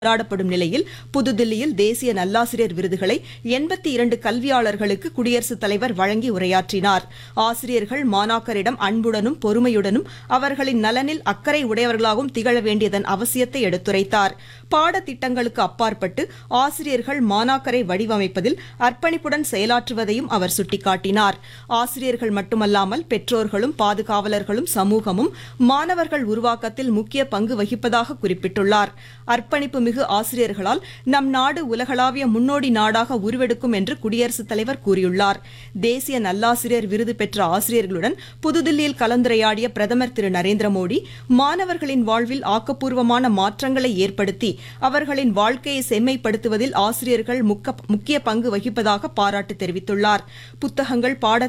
கொண்டாடப்படும் நிலையில் புதுதில்லியில் தேசிய நல்லாசிரியர் விருதுகளை எண்பத்தி இரண்டு கல்வியாளர்களுக்கு குடியரசுத் தலைவர் வழங்கி உரையாற்றினார் ஆசிரியர்கள் மாணாக்கரிடம் அன்புடனும் பொறுமையுடனும் அவர்களின் நலனில் அக்கறை உடையவர்களாகவும் திகழ வேண்டியதன் அவசியத்தை எடுத்துரைத்தார் பாடத்திட்டங்களுக்கு அப்பாற்பட்டு ஆசிரியர்கள் மாணாக்கரை வடிவமைப்பதில் அர்ப்பணிப்புடன் செயலாற்றுவதையும் அவர் சுட்டிக்காட்டினார் ஆசிரியர்கள் மட்டுமல்லாமல் பெற்றோர்களும் பாதுகாவலர்களும் சமூகமும் மாணவர்கள் உருவாக்கத்தில் முக்கிய பங்கு வகிப்பதாக குறிப்பிட்டுள்ளார் அர்ப்பணிப்பு மிகு ஆசிரியர்களால் நம் நாடு உலகளாவிய முன்னோடி நாடாக உருவெடுக்கும் என்று குடியரசுத் தலைவர் கூறியுள்ளார் தேசிய நல்லாசிரியர் விருது பெற்ற ஆசிரியர்களுடன் புதுதில்லியில் கலந்துரையாடிய பிரதமர் திரு நரேந்திர மோடி மாணவர்களின் வாழ்வில் ஆக்கப்பூர்வமான மாற்றங்களை ஏற்படுத்தி அவர்களின் வாழ்க்கையை செம்மைப்படுத்துவதில் ஆசிரியர்கள் முக்க- முக்கிய பங்கு வகிப்பதாக பாராட்டு தெரிவித்துள்ளார் புத்தகங்கள் பாட